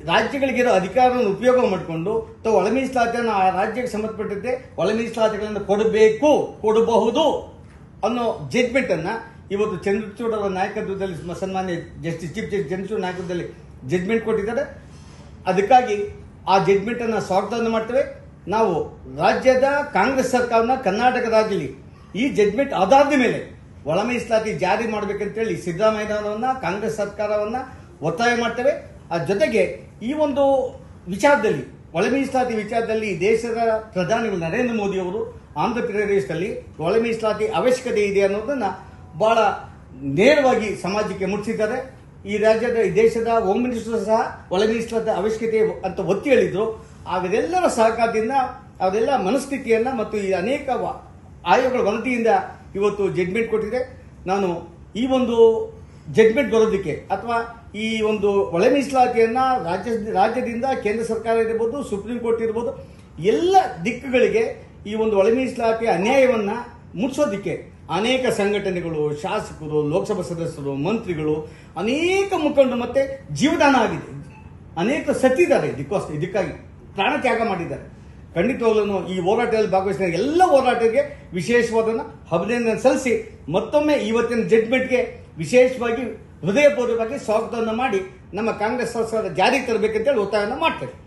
ರಾಜ್ಯಗಳಿಗಿರೋ ಅಧಿಕಾರವನ್ನು ಉಪಯೋಗ ಮಾಡಿಕೊಂಡು ತಾವು ಒಳ ಮೀಸಲಾತಿಯನ್ನು ಆ ರಾಜ್ಯಕ್ಕೆ ಸಂಬಂಧಪಟ್ಟಂತೆ ಒಳ ಮೀಸಲಾತಿಗಳನ್ನು ಕೊಡಬೇಕು ಕೊಡಬಹುದು ಅನ್ನೋ ಜಡ್ಮೆಂಟ್ ಅನ್ನ ಇವತ್ತು ಚಂದ್ರಚೂಡ್ ಅವರ ನಾಯಕತ್ವದಲ್ಲಿ ಮ- ಸನ್ಮಾನ್ಯ ಜಸ್ಟಿಸ್ ಚೀಫ್ ಜಸ್ಟಿಸ್ ಚಂದ್ರಚೂಡ್ ನಾಯಕತ್ವದಲ್ಲಿ ಜಡ್ಮೆಂಟ್ ಕೊಟ್ಟಿದ್ದಾರೆ ಅದಕ್ಕಾಗಿ ಆ ಜಡ್ಮೆಂಟ್ ಅನ್ನ ಸ್ವಾಗತವನ್ನು ಮಾಡ್ತೇವೆ ನಾವು ರಾಜ್ಯದ ಕಾಂಗ್ರೆಸ್ ಸರ್ಕಾರನ ಕರ್ನಾಟಕ ರಾಜ್ಯದಲ್ಲಿ ಈ ಜಡ್ಮೆಂಟ್ ಆಧಾರದ ಮೇಲೆ ಒಳ ಮೀಸಲಾತಿ ಜಾರಿ ಮಾಡಬೇಕಂತೇಳಿ ಸಿದ್ದರಾಮಯ್ಯನವರನ್ನ ಕಾಂಗ್ರೆಸ್ ಸರ್ಕಾರವನ್ನ ಒತ್ತಾಯ ಮಾಡ್ತೇವೆ ಆ ಜೊತೆಗೆ ಈ ಒಂದು ವಿಚಾರದಲ್ಲಿ ಒಳ ಮೀಸಲಾತಿ ವಿಚಾರದಲ್ಲಿ ಈ ದೇಶದ ಪ್ರಧಾನಿಗಳು ನರೇಂದ್ರ ಮೋದಿ ಅವರು ಆಂಧ್ರ ಪ್ರದೇಶದಲ್ಲಿ ಒಳ ಮೀಸಲಾತಿ ಅವಶ್ಯಕತೆ ಇದೆ ಅನ್ನೋದನ್ನ ಬಹಳ ನೇರವಾಗಿ ಸಮಾಜಕ್ಕೆ ಮುಟ್ಟಿಸಿದ್ದಾರೆ ಈ ರಾಜ್ಯದ ಈ ದೇಶದ ಹೋಮ್ ಮಿನಿಸ್ಟರ್ ಸಹ ಒಳ ಮೀಸಲಾತಿ ಅವಶ್ಯಕತೆ ಅಂತ ಒತ್ತಿ ಹೇಳಿದ್ರು ಅವರೆಲ್ಲರ ಸಹಕಾರದಿಂದ ಅವರೆಲ್ಲ ಮನಸ್ಥಿತಿಯನ್ನ ಮತ್ತು ಈ ಅನೇಕ ವ- ಆಯೋಗಗಳ ವರದಿಯಿಂದ ಇವತ್ತು ಜಡ್ಮೆಂಟ್ ಕೊಟ್ಟಿದೆ ನಾನು ಈ ಒಂದು ಜಡ್ಮೆಂಟ್ ಬರೋದಕ್ಕೆ ಅಥವಾ ಈ ಒಂದು ಒಳ ಮೀಸಲಾತಿಯನ್ನ ರಾಜ್ಯ ರಾಜ್ಯದಿಂದ ಕೇಂದ್ರ ಸರ್ಕಾರ ಇರ್ಬೋದು ಸುಪ್ರೀಂ ಕೋರ್ಟ್ ಇರ್ಬೋದು ಎಲ್ಲ ದಿಕ್ಕುಗಳಿಗೆ ಈ ಒಂದು ಒಳ ಮೀಸಲಾತಿಯ ಅನ್ಯಾಯವನ್ನ ಮುಟ್ಸೋದಿಕ್ಕೆ ಅನೇಕ ಸಂಘಟನೆಗಳು ಶಾಸಕರು ಲೋಕಸಭಾ ಸದಸ್ಯರು ಮಂತ್ರಿಗಳು ಅನೇಕ ಮುಖಂಡರು ಮತ್ತೆ ಜೀವದಾನ ಆಗಿದೆ ಅನೇಕ ಸತ್ತಿದ್ದಾರೆ ಇದಕ್ಕೋಸ್ಕರ ಇದಕ್ಕಾಗಿ ಪ್ರಾಣ ತ್ಯಾಗ ಮಾಡಿದ್ದಾರೆ ಖಂಡಿತವಾಗ್ಲೂ ಈ ಹೋರಾಟದಲ್ಲಿ ಭಾಗವಹಿಸಿದ ಎಲ್ಲ ಹೋರಾಟಕ್ಕೆ ವಿಶೇಷವಾದ ಅಭಿನಂದನೆ ಸಲ್ಲಿಸಿ ಮತ್ತೊಮ್ಮೆ ಇವತ್ತಿನ ಜಡ್ಮೆಂಟ್ಗೆ ವಿಶೇಷವಾಗಿ ಹೃದಯಪೂರ್ವಕವಾಗಿ ಸ್ವಾಗತವನ್ನು ಮಾಡಿ ನಮ್ಮ ಕಾಂಗ್ರೆಸ್ ಸರ್ಕಾರ ಜಾರಿಗೆ ತರಬೇಕಂತೇಳಿ ಒತ್ತಾಯವನ್ನು ಮಾಡ್ತೇವೆ